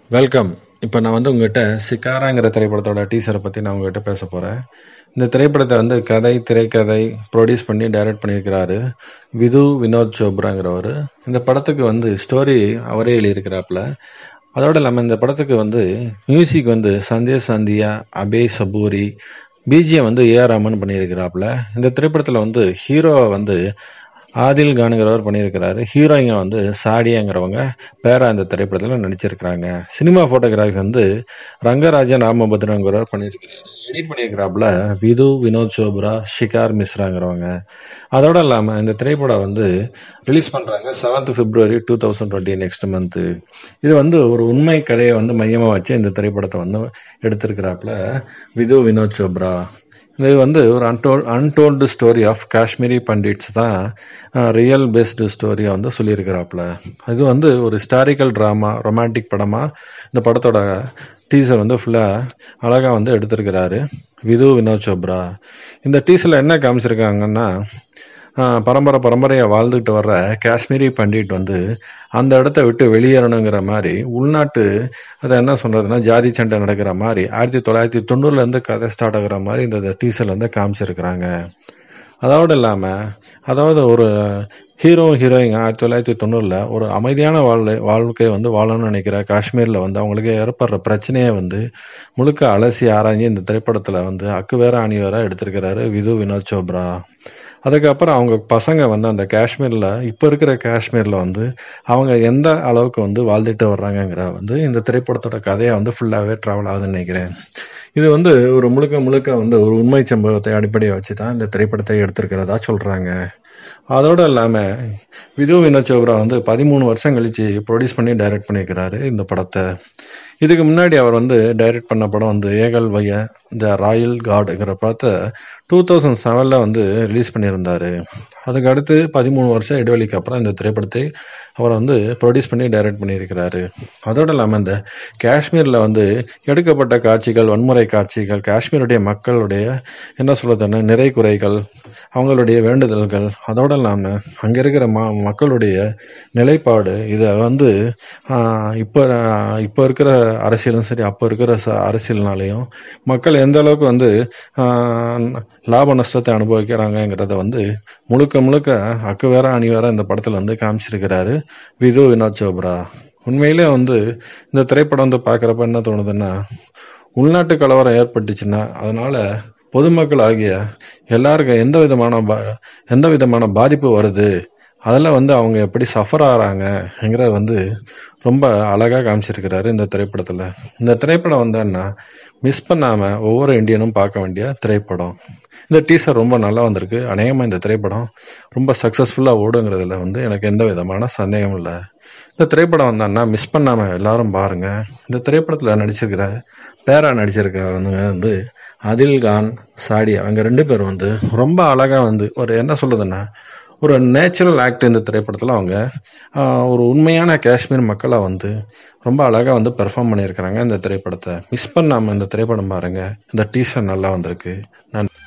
welcome இப்போ நான் வந்து உங்ககிட்ட சிக்காராங்கிற திரைப்படத்தோட டீசரை பற்றி நான் உங்ககிட்ட பேச போகிறேன் இந்த திரைப்படத்தை வந்து கதை திரைக்கதை ப்ரொடியூஸ் பண்ணி டைரக்ட் பண்ணியிருக்கிறாரு விது வினோத் சோப்ராங்கிறவர் இந்த படத்துக்கு வந்து ஸ்டோரி அவரே எழுதியிருக்கிறாப்புல அதோடு இல்லாமல் இந்த படத்துக்கு வந்து மியூசிக் வந்து சந்தேஷ் சந்தியா அபே சபூரி பிஜிஎம் வந்து ஏஆர் ரமன் பண்ணியிருக்கிறாப்புல இந்த திரைப்படத்தில் வந்து ஹீரோவை வந்து ஆதில் கானுங்கிறவர் பண்ணியிருக்கிறாரு ஹீரோயிங்க வந்து சாடியாங்கிறவங்க பேரா இந்த திரைப்படத்தில் நடிச்சிருக்கிறாங்க சினிமா ஃபோட்டோகிராஃபி வந்து ரங்கராஜன் ராமபத்ரங்கிறவர் பண்ணியிருக்கிறாரு எடிட் பண்ணியிருக்கிறாப்புல விது வினோத் சோப்ரா ஷிகார் மிஸ்ராங்கிறவங்க அதோட இல்லாமல் இந்த திரைப்படம் வந்து ரிலீஸ் பண்ணுறாங்க seventh February two thousand twenty next month இது வந்து ஒரு உண்மை கதையை வந்து மையமாக வச்சு இந்த திரைப்படத்தை வந்து எடுத்திருக்கிறாப்புல விது வினோத் சோப்ரா இது வந்து ஒரு அன்டோல் untold story of Kashmiri pandits தான் ரியல் பேஸ்டு ஸ்டோரியை வந்து சொல்லியிருக்கிறாப்புல இது வந்து ஒரு ஹிஸ்டாரிக்கல் ட்ராமா ரொமான்டிக் படமாக இந்த படத்தோட டீசர் வந்து ஃபுல்லாக அழகாக வந்து எடுத்திருக்கிறாரு விது வினோத் சோப்ரா இந்த டீசரில் என்ன காமிச்சிருக்காங்கன்னா ஆஹ், பரம்பரை பரம்பரையாக வாழ்ந்துட்டு வர்ற காஷ்மீரி பண்டிட் வந்து அந்த இடத்த விட்டு வெளியேறணுங்கிற மாதிரி உள்நாட்டு அதை என்ன சொல்றதுன்னா ஜாதி சண்டை நடக்கிற மாதிரி ஆயிரத்தி தொள்ளாயிரத்தி தொண்ணூறுல இருந்து கதை ஸ்டார்ட் ஆகுற மாதிரி இந்த டீசர்ல இருந்து காமிச்சிருக்கிறாங்க அதோடு இல்லாமல் அதாவது ஒரு ஹீரோ ஹீரோயின் ஆயிரத்தி தொள்ளாயிரத்தி தொண்ணூறில் ஒரு அமைதியான வாழ் வாழ்க்கை வந்து வாழணும்னு நினைக்கிற காஷ்மீரில் வந்து அவங்களுக்கு ஏற்படுற பிரச்சனையை வந்து முழுக்க அலசி ஆராய்ஞ்சு இந்த திரைப்படத்தில் வந்து அக்கு வேற அணி வேற எடுத்திருக்கிறாரு விது வினோத் சோப்ரா அதுக்கப்புறம் அவங்க பசங்க வந்து அந்த காஷ்மீரில் இப்போ இருக்கிற காஷ்மீரில் வந்து அவங்க எந்த அளவுக்கு வந்து வாழ்ந்துட்டு வர்றாங்கங்கிற வந்து இந்த திரைப்படத்தோட கதையை வந்து ஃபுல்லாகவே ட்ராவல் ஆகுதுன்னு நினைக்கிறேன் இது வந்து ஒரு முழுக்க முழுக்க வந்து ஒரு உண்மை சம்பவத்தை அடிப்படையாக வச்சு தான் இந்த திரைப்படத்தை எடுத்திருக்கிறதா சொல்கிறாங்க அதோடு இல்லாமல் விது வினோத் சோப்ரா வந்து பதிமூணு வருஷம் கழிச்சு ப்ரொடியூஸ் பண்ணி டைரக்ட் பண்ணியிருக்கிறாரு இந்த படத்தை இதுக்கு முன்னாடி அவர் வந்து டைரக்ட் பண்ண படம் வந்து ஏகல் வைய த ராயல் கார்டுங்கிற படத்தை டூ தௌசண்ட் செவனில் வந்து ரிலீஸ் பண்ணியிருந்தாரு அதுக்கு அடுத்து பதிமூணு வருஷம் இடைவெளிக்கு அப்புறம் இந்த திரைப்படத்தை அவர் வந்து ப்ரொடியூஸ் பண்ணி டைரக்ட் பண்ணியிருக்கிறாரு அதோடு இல்லாமல் இந்த காஷ்மீரில் வந்து எடுக்கப்பட்ட காட்சிகள் வன்முறை காட்சிகள் காஷ்மீருடைய மக்களுடைய என்ன சொல்றதுன்னா நிறை குறைகள் அவங்களுடைய வேண்டுதல்கள் அதோடு இல்லாமல் அங்கே இருக்கிற ம மக்களுடைய நிலைப்பாடு இதை வந்து ஆஹ், இப்போ ஆஹ், இப்போ இருக்கிற அரசியலும் சரி அப்போ இருக்கிற ச அரசியல்னாலையும் மக்கள் எந்த அளவுக்கு வந்து ஆஹ், லாப நஷ்டத்தை அனுபவிக்கிறாங்கங்கிறத வந்து முழுக்க முழுக்க அக்கு வேற அணி வேற இந்த படத்தில் வந்து காமிச்சிருக்கிறாரு விது வினோத் சோப்ரா உண்மையிலே வந்து இந்த திரைப்படம் வந்து பார்க்குறப்ப என்ன தோணுதுன்னா உள்நாட்டு கலவரம் ஏற்பட்டுச்சுன்னா அதனால பொதுமக்கள் ஆகிய எல்லாருக்கும் எந்த விதமான பா எந்த விதமான பாதிப்பு வருது அதில் வந்து அவங்க எப்படி சஃபர் ஆகிறாங்கங்கிறத வந்து ரொம்ப அழகாக காமிச்சிருக்கிறாரு இந்த திரைப்படத்தில் இந்த திரைப்படம் வந்தேன்னா மிஸ் பண்ணாமல் ஒவ்வொரு இந்தியனும் பார்க்க வேண்டிய திரைப்படம் இந்த டீசர் ரொம்ப நல்லா வந்திருக்கு அநேகமாக இந்த திரைப்படம் ரொம்ப சக்ஸஸ்ஃபுல்லாக ஓடுங்கிறதுல வந்து எனக்கு எந்த விதமான சந்தேகமும் இல்லை இந்த திரைப்படம் வந்தான்னா மிஸ் பண்ணாமல் எல்லாரும் பாருங்க இந்த திரைப்படத்தில் நடிச்சிருக்கிற பேரா நடிச்சிருக்கிறவங்க வந்து அதில் கான் சாடி அவங்க ரெண்டு பேரும் வந்து ரொம்ப அழகாக வந்து ஒரு என்ன சொல்லுதுன்னா ஒரு நேச்சுரல் ஆக்ட் இந்த திரைப்படத்தில் அவங்க ஆஹ், ஒரு உண்மையான காஷ்மீர் மக்களை வந்து ரொம்ப அழகாக வந்து பெர்ஃபார்ம் பண்ணியிருக்கிறாங்க இந்த திரைப்படத்தை மிஸ் பண்ணாமல் இந்த திரைப்படம் பாருங்க இந்த டீசர் நல்லா வந்திருக்கு நன்றி